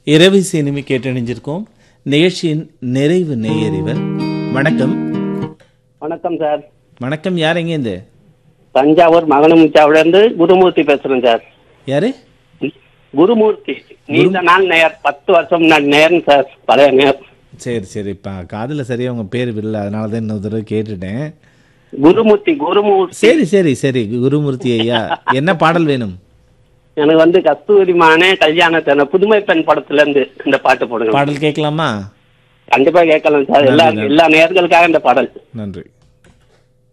இரவு சினிமி கேட்டணிஞ்சிருக்கோம் நிகழ்ச்சியின் நிறைவு நேயர் இவர் வணக்கம் வணக்கம் சார் வணக்கம் யார் எங்கேருந்து தஞ்சாவூர் மகனமுச்சாவில இருந்து குருமூர்த்தி பேசுறேன் சார் யாரு குருமூர்த்தி நீண்ட நாள் நேயர் பத்து வருஷம் முன்னாடி நேர்னு சார் பழைய நேர் சரி சரி இப்போ காதில் சரியா உங்க பேர் வில்ல அதனால தான் இன்னொரு தடவை கேட்டுட்டேன் குருமூர்த்தி குருமூர்த்தி சரி சரி சரி குருமூர்த்தி ஐயா என்ன பாடல் வேணும் எனக்கு வந்து கஸ்தூரி மானே கல்யாணத்தன புதுமை பெண் படத்துல இருந்து இந்த பாட்டு போடுங்க பாடல் கேட்கலாமா கண்டிப்பா கேட்கலாம் சார் எல்லா எல்லா நேர்களுக்காக இந்த பாடல் நன்றி